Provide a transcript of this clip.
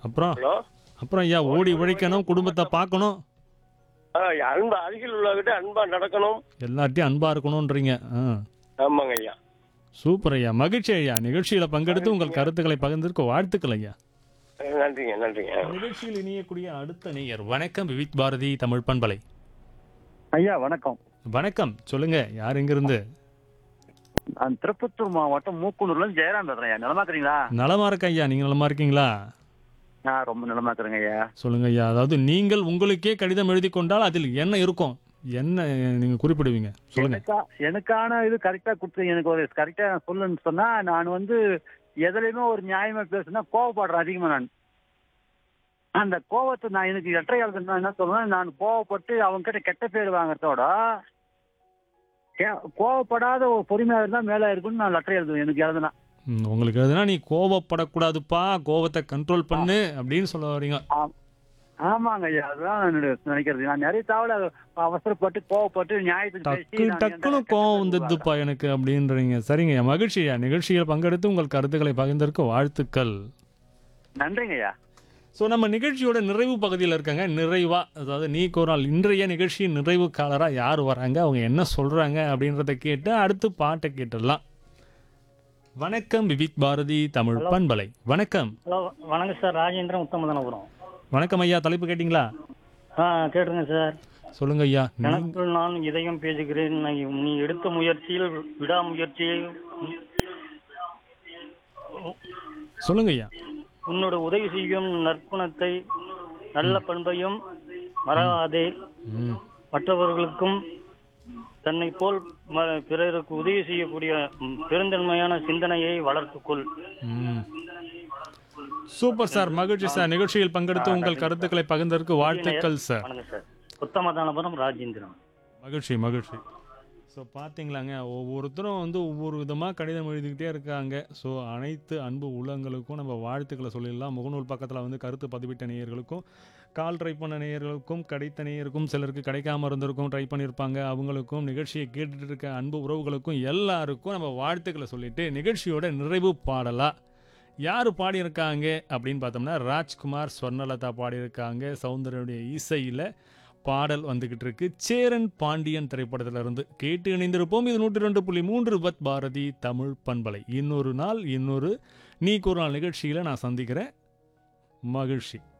அப்புறம் ஹலோ அப்புறம் ஐயா ஓடி உழைக்கணும் குடும்பத்தை பார்க்கணும் ஆ அன்பா அருகில் உள்ளவர்கிட்ட அன்பா நடக்கணும் எல்லார்ட்டையும் அன்பா இருக்கணும்ன்றீங்க ஆ ஆமாங்க ஐயா சூப்பர் ஐயா மகிழ்ச்சி ஐயா நிகழ்ச்சியில பங்கெடுத்து உங்கள் கருத்துக்களை பகிர்ந்திருக்க வாழ்த்துக்கள் ஐயா நன்றிங்க நன்றிங்க நிகழ்ச்சியில் இணையக்கூடிய அடுத்த நேயர் வணக்கம் விவித் பாரதி தமிழ் பண்பலை ஐயா வணக்கம் வணக்கம் சொல்லுங்க யார் எங்கிருந்து நான் திருப்பத்தூர் மாவட்டம் மூக்குனூர்ல இருந்து ஜெயராம் பேசுறேன் ஐயா நலமா இருக்கிறீங்களா நலமா இருக்க ஐயா நீங்க நலமா இருக்கீங்களா நான் ரொம்ப நலமா இருக்கிறேங்க ஐயா சொல்லுங்க ஐயா அதாவது நீங்கள் உங்களுக்கே கடிதம் எழுதி கொண்டால் அதில் என்ன இருக்கும் என்ன நீங்க குறிப்பிடுவீங்க சொல்லுங்க எனக்கா எனக்கான இது கரெக்டா கொடுத்து எனக்கு ஒரு கரெக்டா சொல்லுன்னு சொன்னா நான் வந்து எதுலையுமே ஒரு நியாயமா பேசுனா கோவப்படுறேன் அதிகமா நான் அந்த கோவத்தை நான் எனக்கு எட்டரை காலத்துல நான் என்ன சொல்லுவேன் நான் கோவப்பட்டு அவங்க கிட்ட கெட்ட பேர் வாங்குறதோட கே- கோவப்படாத ஒரு பொறுமையா இருந்தா மேல இருக்குன்னு நான் லெட்டர் எழுதுவேன் எனக்கு எழுதுனா ம், உங்களுக்கு எதுனா நீ கோவப்படக்கூடாதுப்பா கோவத்தை கண்ட்ரோல் பண்ணு அப்படின்னு சொல்ல வரீங்க ஆமாங்க ஐயா அதுதான் நான் நினைக்கிறது நான் நிறைய தவளை அவசரப்பட்டு கோவப்பட்டு நியாயத்துக்கு பேசி டக்கு நான் டக்குன்னு எந்த கோவம் கெட்ட பேர் வந்துடுதுப்பா எனக்கு அப்படின்றீங்க சரிங்க ஐயா மகிழ்ச்சி ஐயா நிகழ்ச்சியில் பங்கெடுத்து உங்கள் கருத்துக்களை பகிர்ந்ததற்கு வாழ்த்துக்கள் நன்றிங்க ஐயா ஸோ நம்ம நிகழ்ச்சியோட நிறைவு பகுதியில் இருக்காங்க நிறைவா அதாவது நீ கோரால் இன்றைய நிகழ்ச்சியின் நிறைவு காலராக யார் வராங்க அவங்க என்ன சொல்கிறாங்க அப்படின்றத கேட்டு அடுத்து பாட்டை கேட்டுடலாம் வணக்கம் விவித் பாரதி தமிழ் பண்பலை வணக்கம் ஹலோ வணக்கம் சார் ராஜேந்திரன் உத்தமதனபுரம் வணக்கம் ஐயா தலைப்பு கேட்டிங்களா ஆ கேட்டுருங்க சார் சொல்லுங்க ஐயா நீ- எனக்குள் நான் இதயம் பேசுகிறேன் நீ- நீ எடுத்த முயற்சியில் விடாமுயற்சியில் சொல்லுங்க ஐயா உன்னோட உதவி செய்யும் நற்குணத்தை நல்ல பண்பையும் மறவாதே ம் மற்றவர்களுக்கும் தன்னை போல் ம- பிறருக்கு உதவி செய்யக்கூடிய ம், பெருந்தன்மையான சிந்தனையை வளர்த்துக்கொள் ம். சூப்பர் சார் மகிழ்ச்சி சார் நிகழ்ச்சியில் பங்கெடுத்து உங்கள் கருத்துக்களை பகிர்ந்ததற்கு வாழ்த்துக்கள் சார் வணக்கம் சார் உத்தமதானபுரம் ராஜேந்திரன் மகிழ்ச்சி மகிழ்ச்சி ஸோ பார்த்தீங்களாங்க ஒவ்வொருத்தரும் வந்து ஒவ்வொரு விதமாக கடிதம் எழுதிக்கிட்டே இருக்காங்க ஸோ அனைத்து அன்பு உள்ளங்களுக்கும் நம்ம வாழ்த்துக்களை சொல்லிடலாம் முகநூல் பக்கத்தில் வந்து கருத்து பதிவிட்ட நேயர்களுக்கும் கால் ட்ரை பண்ண நேயர்களுக்கும் கிடைத்த நேயருக்கும் சிலருக்கு கிடைக்காம இருந்திருக்கும் ட்ரை பண்ணியிருப்பாங்க அவங்களுக்கும் நிகழ்ச்சியை கேட்டுட்டு இருக்க அன்பு உறவுகளுக்கும் எல்லாருக்கும் நம்ம வாழ்த்துக்களை சொல்லிட்டு நிகழ்ச்சியோட நிறைவு பாடலா யார் பாடியிருக்காங்க அப்படின்னு பார்த்தோம்னா ராஜ்குமார் ஸ்வர்ணலதா பாடியிருக்காங்க சௌந்தரனுடைய இசையில் பாடல் வந்துகிட்டு இருக்கு சேரன் பாண்டியன் திரைப்படத்துல இருந்து கேட்டு இணைந்திருப்போம் இது நூற்றி ரெண்டு புள்ளி மூன்று பத் பாரதி தமிழ் பண்பலை இன்னொரு நாள் இன்னொரு நீ ஒரு நாள் நிகழ்ச்சியில் நான் சந்திக்கிறேன் மகிழ்ச்சி